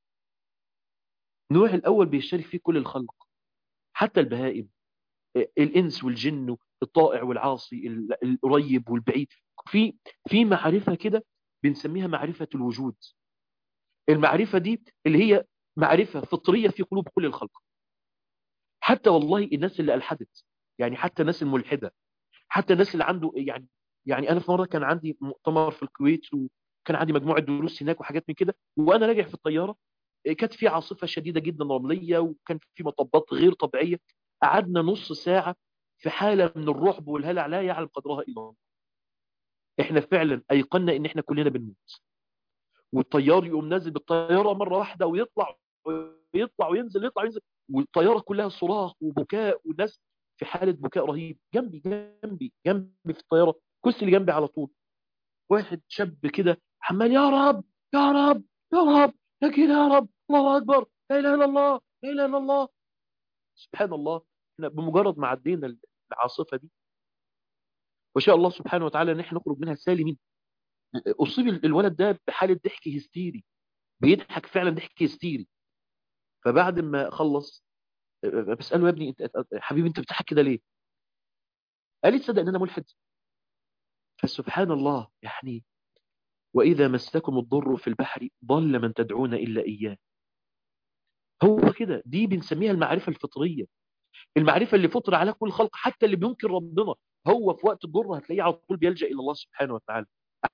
النوع الاول بيشترك فيه كل الخلق حتى البهائم الانس والجن الطائع والعاصي القريب والبعيد في في معرفة كده بنسميها معرفة الوجود المعرفة دي اللي هي معرفة فطرية في قلوب كل الخلق حتى والله الناس اللي ألحدت يعني حتى الناس الملحدة حتى الناس اللي عنده يعني يعني أنا في مرة كان عندي مؤتمر في الكويت وكان عندي مجموعة دروس هناك وحاجات من كده وأنا راجع في الطيارة كانت في عاصفة شديدة جدا رملية وكان في مطبات غير طبيعية قعدنا نص ساعة في حالة من الرعب والهلع لا يعلم قدرها إلا الله احنا فعلا أيقنا ان احنا كلنا بنموت والطيار يقوم نازل بالطيارة مرة واحدة ويطلع ويطلع وينزل يطلع وينزل والطيارة كلها صراخ وبكاء والناس في حالة بكاء رهيب جنبي جنبي جنبي في الطيارة كرسي اللي جنبي على طول واحد شاب كده عمال يا رب يا رب يا رب لكن يا رب الله أكبر لا إله إلا الله لا إله إلا الله سبحان الله احنا بمجرد ما عدينا العاصفة دي وشاء الله سبحانه وتعالى ان احنا نخرج منها سالمين اصيب الولد ده بحالة ضحك هستيري بيضحك فعلا ضحك هستيري فبعد ما خلص بسأله يا ابني انت حبيبي انت بتضحك كده ليه قال لي تصدق ان انا ملحد فسبحان الله يعني وإذا مسكم الضر في البحر ضل من تدعون إلا إياه هو كده دي بنسميها المعرفة الفطرية المعرفة اللي فطر على كل خلق حتى اللي بينكر ربنا هو في وقت الضر هتلاقيه على طول بيلجأ إلى الله سبحانه وتعالى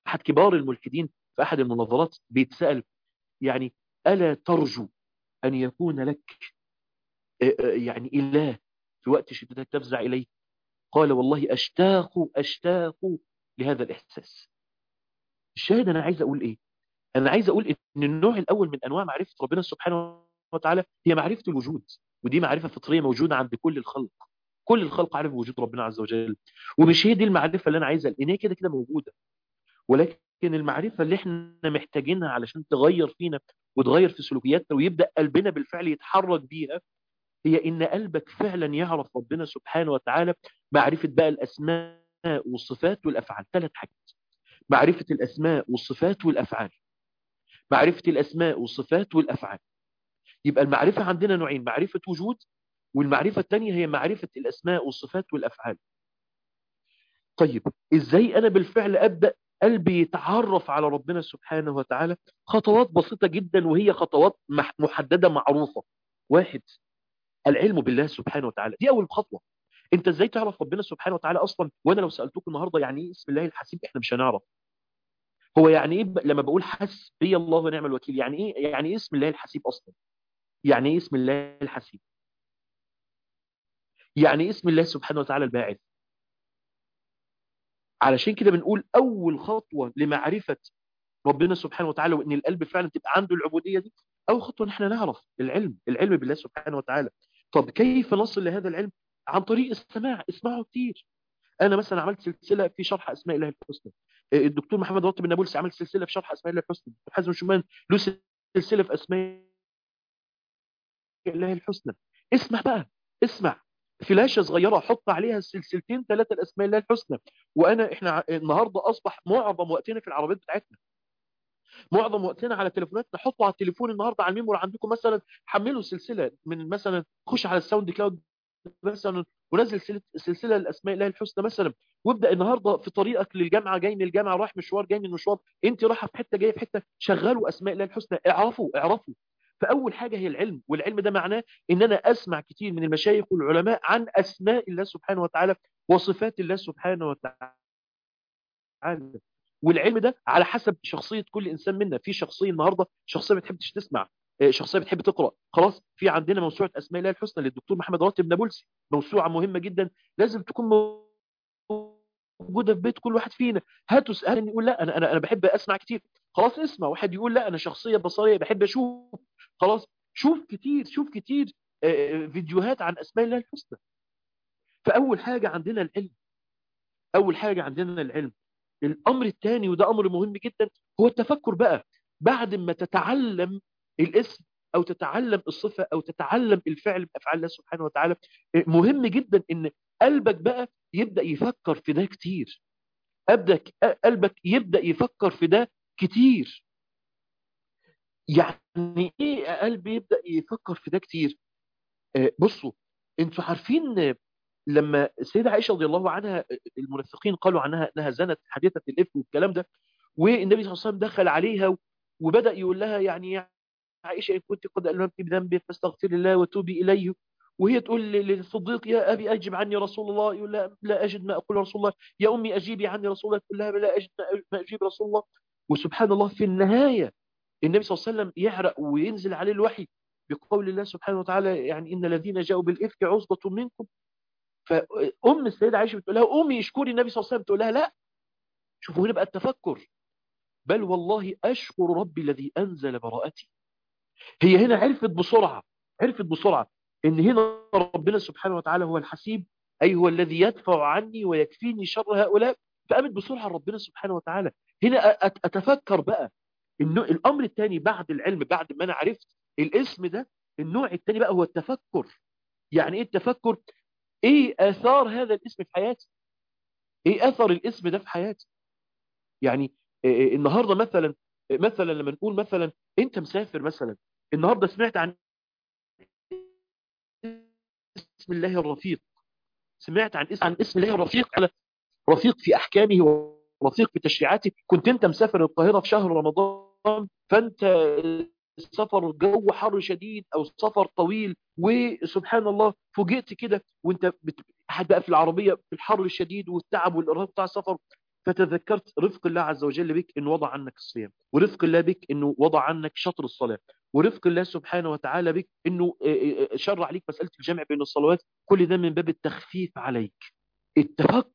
احد كبار الملحدين في احد المناظرات بيتسال يعني الا ترجو ان يكون لك يعني اله في وقت شدتك تفزع اليه قال والله اشتاق اشتاق لهذا الاحساس الشاهد انا عايز اقول ايه انا عايز اقول ان النوع الاول من انواع معرفه ربنا سبحانه وتعالى هي معرفه الوجود ودي معرفه فطريه موجوده عند كل الخلق كل الخلق عارف وجود ربنا عز وجل ومش هي دي المعرفه اللي انا عايزها لان هي كده كده موجوده ولكن المعرفه اللي احنا محتاجينها علشان تغير فينا وتغير في سلوكياتنا ويبدا قلبنا بالفعل يتحرك بيها هي ان قلبك فعلا يعرف ربنا سبحانه وتعالى معرفه بقى الاسماء والصفات والافعال ثلاث حاجات معرفه الاسماء والصفات والافعال معرفه الاسماء والصفات والافعال يبقى المعرفه عندنا نوعين معرفه وجود والمعرفة الثانية هي معرفة الأسماء والصفات والأفعال طيب إزاي أنا بالفعل أبدأ قلبي يتعرف على ربنا سبحانه وتعالى خطوات بسيطة جدا وهي خطوات محددة معروفة واحد العلم بالله سبحانه وتعالى دي أول خطوة أنت إزاي تعرف ربنا سبحانه وتعالى أصلا وأنا لو سألتك النهاردة يعني إيه اسم الله الحسيب إحنا مش هنعرف هو يعني إيه لما بقول حسبي الله ونعم الوكيل يعني إيه يعني إيه اسم الله الحسيب أصلا يعني إيه اسم الله الحسيب يعني اسم الله سبحانه وتعالى الباعث علشان كده بنقول أول خطوة لمعرفة ربنا سبحانه وتعالى وإن القلب فعلا تبقى عنده العبودية دي أول خطوة إن احنا نعرف العلم العلم بالله سبحانه وتعالى طب كيف نصل لهذا العلم عن طريق السماع اسمعوا كتير أنا مثلا عملت سلسلة في شرح أسماء الله الحسنى الدكتور محمد راتب النابلسي عمل سلسلة في شرح أسماء الله الحسنى حازم شومان له سلسلة في أسماء الله الحسنى اسمع بقى اسمع فلاشة صغيرة حط عليها السلسلتين ثلاثة الأسماء الله الحسنى وأنا إحنا النهاردة أصبح معظم وقتنا في العربيات بتاعتنا معظم وقتنا على تليفوناتنا حطوا على التليفون النهاردة على الميمور عندكم مثلا حملوا سلسلة من مثلا خش على الساوند كلاود مثلا ونزل سلسلة, سلسلة الأسماء الله الحسنى مثلا وابدأ النهاردة في طريقك للجامعة جاي من الجامعة رايح مشوار جاي من المشوار انت رايحة في حتة جاية في حتة شغلوا أسماء الله الحسنى اعرفوا اعرفوا فأول حاجة هي العلم والعلم ده معناه إن أنا أسمع كتير من المشايخ والعلماء عن أسماء الله سبحانه وتعالى وصفات الله سبحانه وتعالى والعلم ده على حسب شخصية كل إنسان منا في شخصية النهاردة شخصية ما بتحبش تسمع شخصية بتحب تقرأ خلاص في عندنا موسوعة أسماء الله الحسنى للدكتور محمد راتب نابلسي موسوعة مهمة جدا لازم تكون موجودة في بيت كل واحد فينا هاتوا سؤال يقول لا أنا أنا أنا بحب أسمع كتير خلاص اسمع واحد يقول لا أنا شخصية بصرية بحب أشوف خلاص شوف كتير شوف كتير فيديوهات عن أسماء الله الحسنى فأول حاجة عندنا العلم أول حاجة عندنا العلم الأمر الثاني وده أمر مهم جدا هو التفكر بقى بعد ما تتعلم الاسم أو تتعلم الصفة أو تتعلم الفعل بأفعال الله سبحانه وتعالى مهم جدا إن قلبك بقى يبدأ يفكر في ده كتير أبدأ قلبك يبدأ يفكر في ده كتير يعني ايه قلبي يبدا يفكر في ده كتير آه بصوا انتوا عارفين لما السيده عائشه رضي الله عنها المنافقين قالوا عنها انها زنت حديثه الافك والكلام ده والنبي صلى الله عليه وسلم دخل عليها وبدا يقول لها يعني عائشه ان كنت قد الممت بذنبي فاستغفر الله وتوبي اليه وهي تقول للصديق يا ابي اجب عني رسول الله يقول لا لا اجد ما اقول رسول الله يا امي اجيبي عني رسول الله تقول لها لا اجد ما اجيب رسول الله وسبحان الله في النهايه النبي صلى الله عليه وسلم يعرق وينزل عليه الوحي بقول الله سبحانه وتعالى يعني إن الذين جاءوا بالإفك عصبة منكم فأم السيدة عائشة بتقول لها أمي اشكري النبي صلى الله عليه وسلم تقول لها لا شوفوا هنا بقى التفكر بل والله أشكر ربي الذي أنزل براءتي هي هنا عرفت بسرعة عرفت بسرعة إن هنا ربنا سبحانه وتعالى هو الحسيب أي هو الذي يدفع عني ويكفيني شر هؤلاء فقامت بسرعة ربنا سبحانه وتعالى هنا أتفكر بقى النوع الامر الثاني بعد العلم بعد ما انا عرفت الاسم ده النوع الثاني بقى هو التفكر يعني ايه التفكر ايه اثار هذا الاسم في حياتي ايه اثر الاسم ده في حياتي يعني إيه النهارده مثلا مثلا لما نقول مثلا انت مسافر مثلا النهارده سمعت عن اسم الله الرفيق سمعت عن اسم عن اسم الله الرفيق على رفيق في احكامه ورفيق في تشريعاته كنت انت مسافر القاهره في شهر رمضان فانت سفر جو حر شديد او سفر طويل وسبحان الله فوجئت كده وانت بت... بقى في العربيه في الحر الشديد والتعب والارهاق بتاع السفر فتذكرت رفق الله عز وجل بك انه وضع عنك الصيام ورفق الله بك انه وضع عنك شطر الصلاة ورفق الله سبحانه وتعالى بك انه شرع عليك مسألة الجمع بين الصلوات كل ده من باب التخفيف عليك التفكر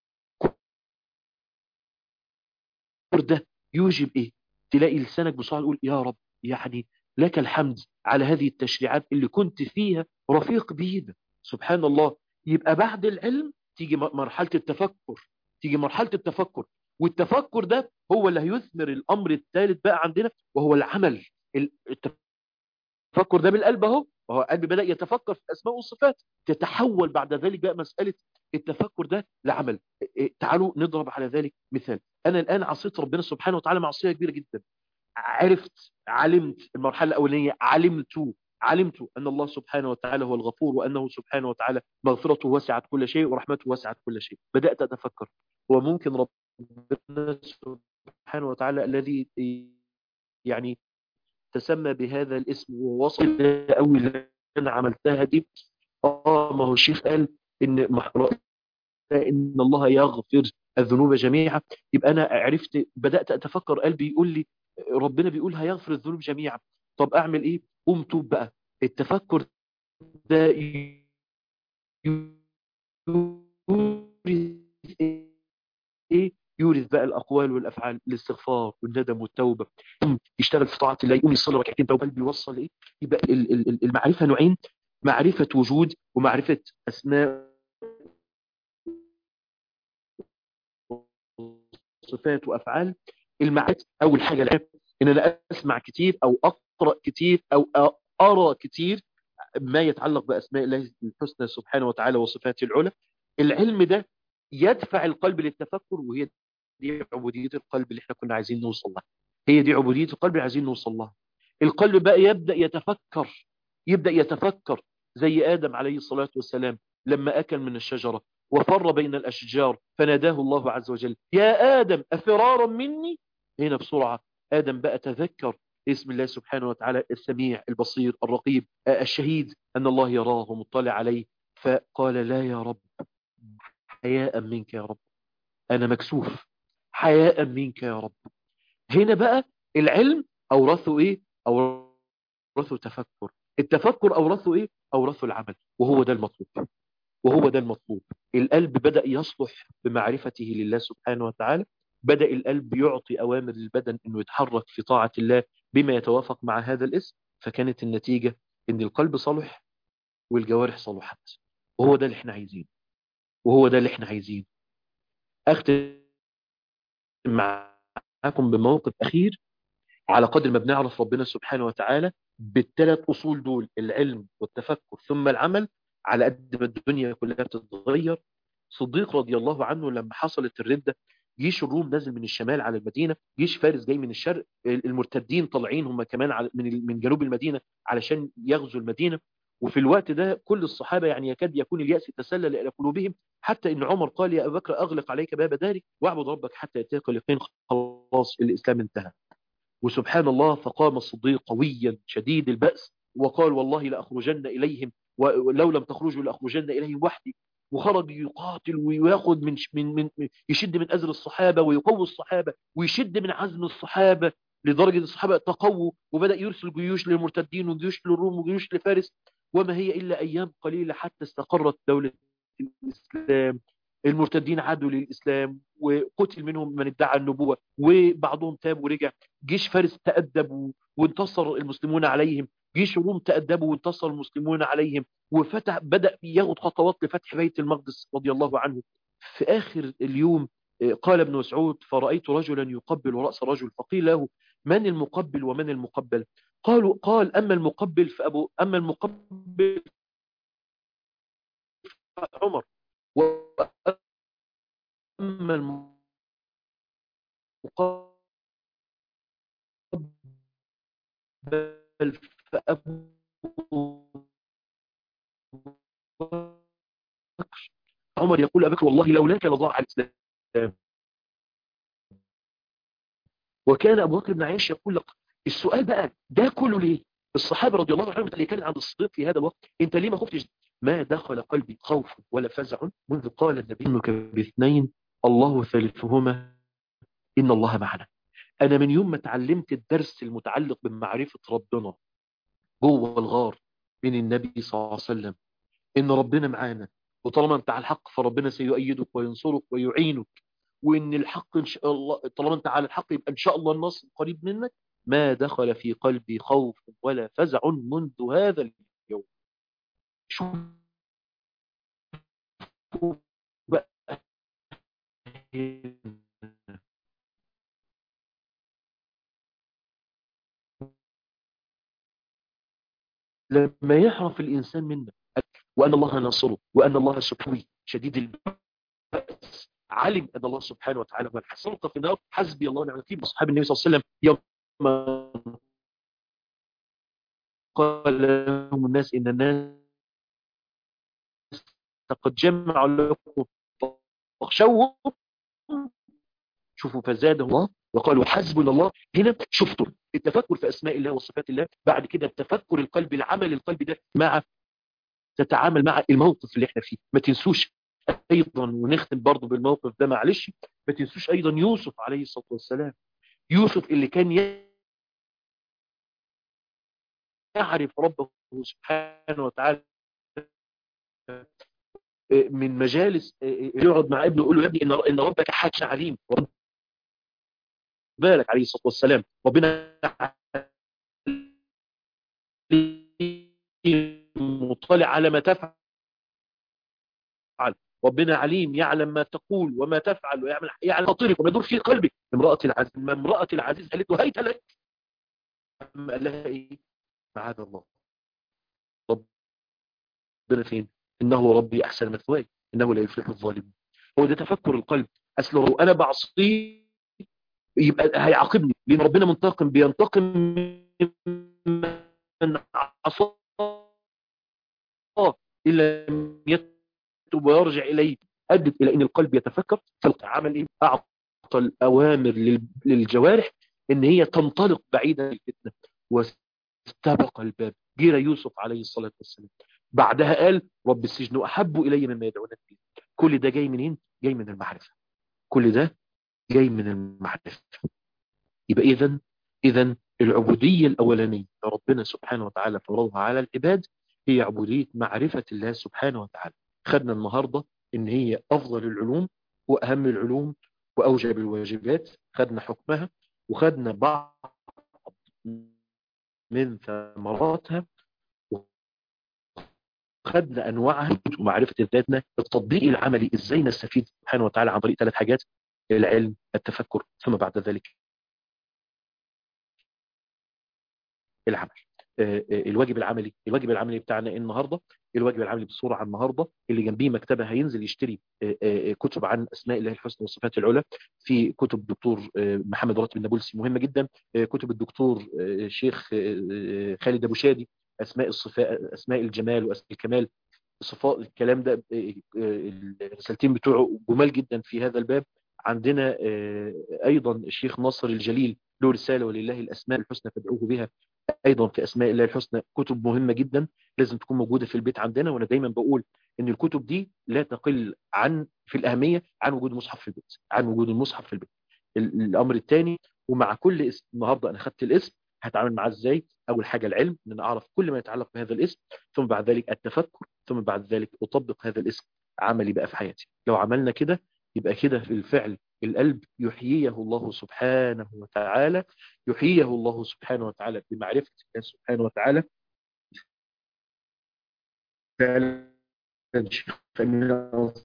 ده يوجب ايه تلاقي لسانك بصراحة يقول يا رب يعني لك الحمد على هذه التشريعات اللي كنت فيها رفيق بينا سبحان الله يبقى بعد العلم تيجي مرحلة التفكر تيجي مرحلة التفكر والتفكر ده هو اللي هيثمر الأمر الثالث بقى عندنا وهو العمل التفكر ده بالقلب اهو وهو القلب بدأ يتفكر في الأسماء والصفات تتحول بعد ذلك بقى مسألة التفكر ده لعمل تعالوا نضرب على ذلك مثال أنا الآن عصيت ربنا سبحانه وتعالى معصية كبيرة جدا عرفت علمت المرحلة الأولانية علمت علمت أن الله سبحانه وتعالى هو الغفور وأنه سبحانه وتعالى مغفرته وسعت كل شيء ورحمته وسعت كل شيء بدأت أتفكر هو ممكن ربنا سبحانه وتعالى الذي يعني تسمى بهذا الاسم ووصل قوي اللي أنا عملتها دي آه ما هو الشيخ قال إن إن الله يغفر الذنوب جميعا يبقى أنا عرفت بدأت أتفكر قلبي يقول لي ربنا بيقول هيغفر الذنوب جميعا طب أعمل إيه قوم توب بقى التفكر ده يورث ايه يورث بقى الاقوال والافعال الاستغفار والندم والتوبه يشتغل في طاعه الله يقوم يصلي ركعتين توبه بيوصل ايه يبقى المعرفه نوعين معرفه وجود ومعرفه اسماء صفات وافعال المعرفه اول حاجه العلم ان انا اسمع كتير او اقرا كتير او ارى كتير ما يتعلق باسماء الله الحسنى سبحانه وتعالى وصفاته العلى العلم ده يدفع القلب للتفكر وهي دي عبودية القلب اللي احنا كنا عايزين نوصل لها هي دي عبودية القلب اللي عايزين نوصل لها القلب بقى يبدأ يتفكر يبدأ يتفكر زي آدم عليه الصلاة والسلام لما أكل من الشجرة وفر بين الأشجار فناداه الله عز وجل يا آدم أفرارا مني هنا بسرعة آدم بقى تذكر اسم الله سبحانه وتعالى السميع البصير الرقيب الشهيد أن الله يراه ومطلع عليه فقال لا يا رب حياء منك يا رب أنا مكسوف حياء منك يا رب هنا بقى العلم أورثه إيه أورثه تفكر التفكر أورثه إيه أورثه العمل وهو ده المطلوب وهو ده المطلوب القلب بدأ يصلح بمعرفته لله سبحانه وتعالى بدأ القلب يعطي أوامر للبدن أنه يتحرك في طاعة الله بما يتوافق مع هذا الاسم فكانت النتيجة أن القلب صلح والجوارح صلحت وهو ده اللي احنا عايزينه وهو ده اللي احنا عايزينه أختم معاكم بموقف أخير على قدر ما بنعرف ربنا سبحانه وتعالى بالثلاث أصول دول العلم والتفكر ثم العمل على قد ما الدنيا كلها بتتغير صديق رضي الله عنه لما حصلت الردة جيش الروم نزل من الشمال على المدينة جيش فارس جاي من الشرق المرتدين طالعين هم كمان من من جنوب المدينة علشان يغزوا المدينة وفي الوقت ده كل الصحابة يعني يكاد يكون اليأس تسلل إلى قلوبهم حتى إن عمر قال يا أبا بكر أغلق عليك باب دارك واعبد ربك حتى يأتيك اليقين خلاص الإسلام انتهى وسبحان الله فقام الصديق قويا شديد البأس وقال والله لأخرجن إليهم ولو لم تخرجوا لأخرجن إليهم وحدي وخرج يقاتل وياخد من من من يشد من أزر الصحابة ويقوي الصحابة ويشد من عزم الصحابة لدرجة الصحابة تقووا وبدأ يرسل جيوش للمرتدين وجيوش للروم وجيوش لفارس وما هي إلا أيام قليلة حتى استقرت دولة الإسلام المرتدين عادوا للإسلام وقتل منهم من ادعى النبوة وبعضهم تاب ورجع جيش فارس تأدب وانتصر المسلمون عليهم جيش الروم تأدبوا وانتصر المسلمون عليهم وفتح بدأ ياخد خطوات لفتح بيت المقدس رضي الله عنه في آخر اليوم قال ابن مسعود فرأيت رجلا يقبل رأس رجل فقيل له من المقبل ومن المقبل قالوا قال أما المقبل فأبو أما المقبل عمر وأما المقبل فأبو عمر يقول أبكر والله لولاك لضاع الإسلام وكان أبو بكر بن عياش يقول لك السؤال بقى ده كله ليه الصحابة رضي الله عنهم اللي كان عند الصديق في هذا الوقت انت ليه ما خفتش ما دخل قلبي خوف ولا فزع منذ قال النبي انك باثنين الله ثالثهما إن الله معنا أنا من يوم ما اتعلمت الدرس المتعلق بمعرفة ربنا جوه الغار من النبي صلى الله عليه وسلم إن ربنا معانا وطالما أنت على الحق فربنا سيؤيدك وينصرك ويعينك وإن الحق إن شاء الله طالما أنت على الحق يبقى إن شاء الله النصر قريب منك ما دخل في قلبي خوف ولا فزع منذ هذا اليوم شوف بقى لما يعرف الإنسان منا وأن الله ناصره وأن الله سبحانه شديد البأس علم أن الله سبحانه وتعالى هو الحسنط في النار حسبي الله ونعم الوكيل أصحاب النبي صلى الله عليه وسلم يوم قال لهم الناس إن الناس قد جمعوا لكم فاخشوهم شوفوا فزاده الله وقالوا حسبنا الله هنا شفتوا التفكر في أسماء الله وصفات الله بعد كده التفكر القلبي العمل القلبي ده مع تتعامل مع الموقف اللي احنا فيه ما تنسوش ايضا ونختم برضو بالموقف ده معلش ما تنسوش ايضا يوسف عليه الصلاة والسلام يوسف اللي كان يعرف ربه سبحانه وتعالى من مجالس يقعد مع ابنه يقول له يا ابني ان ربك حاج عليم بالك عليه الصلاة والسلام ربنا مطلع على ما تفعل ربنا عليم يعلم ما تقول وما تفعل ويعمل يعلم خاطرك وما يدور في قلبك امرأة العزيز ما امرأة العزيز قالت له هيت لك قال لها ايه معاذ الله ربنا فين انه ربي احسن مثواي انه لا يفلح الظالمون هو ده تفكر القلب اصل لو انا بعصيه يبقى هيعاقبني لان ربنا منتقم بينتقم من عصاه إلا لم يتوب ويرجع إليه أدت إلى أن القلب يتفكر فالعمل إيه؟ أعطى الأوامر للجوارح أن هي تنطلق بعيدا عن الفتنة واستبق الباب جير يوسف عليه الصلاة والسلام بعدها قال رب السجن أحب إلي مما يدعون فيه كل ده جاي منين؟ جاي من المعرفة كل ده جاي من المعرفة يبقى إذن إذن العبودية الأولانية ربنا سبحانه وتعالى فرضها على العباد هي عبودية معرفة الله سبحانه وتعالى خدنا النهاردة ان هي افضل العلوم واهم العلوم واوجب الواجبات خدنا حكمها وخدنا بعض من ثمراتها وخدنا انواعها ومعرفة ذاتنا التطبيق العملي ازاي نستفيد سبحانه وتعالى عن طريق ثلاث حاجات العلم التفكر ثم بعد ذلك العمل الواجب العملي الواجب العملي بتاعنا النهارده الواجب العملي بصوره عن النهارده اللي جنبيه مكتبه هينزل يشتري كتب عن اسماء الله الحسنى والصفات العلى في كتب الدكتور محمد راتب النابلسي مهمه جدا كتب الدكتور شيخ خالد ابو شادي اسماء الصفات اسماء الجمال واسماء الكمال صفات الكلام ده الرسالتين بتوعه جمال جدا في هذا الباب عندنا ايضا الشيخ ناصر الجليل له رساله ولله الاسماء الحسنى فادعوه بها ايضا في اسماء الله الحسنى كتب مهمه جدا لازم تكون موجوده في البيت عندنا وانا دايما بقول ان الكتب دي لا تقل عن في الاهميه عن وجود مصحف في البيت عن وجود المصحف في البيت الامر الثاني ومع كل اسم النهارده انا خدت الاسم هتعامل معاه ازاي اول حاجه العلم ان انا اعرف كل ما يتعلق بهذا الاسم ثم بعد ذلك التفكر ثم بعد ذلك اطبق هذا الاسم عملي بقى في حياتي لو عملنا كده يبقى كده بالفعل القلب يحييه الله سبحانه وتعالى يحييه الله سبحانه وتعالى بمعرفة الله سبحانه وتعالى فعلا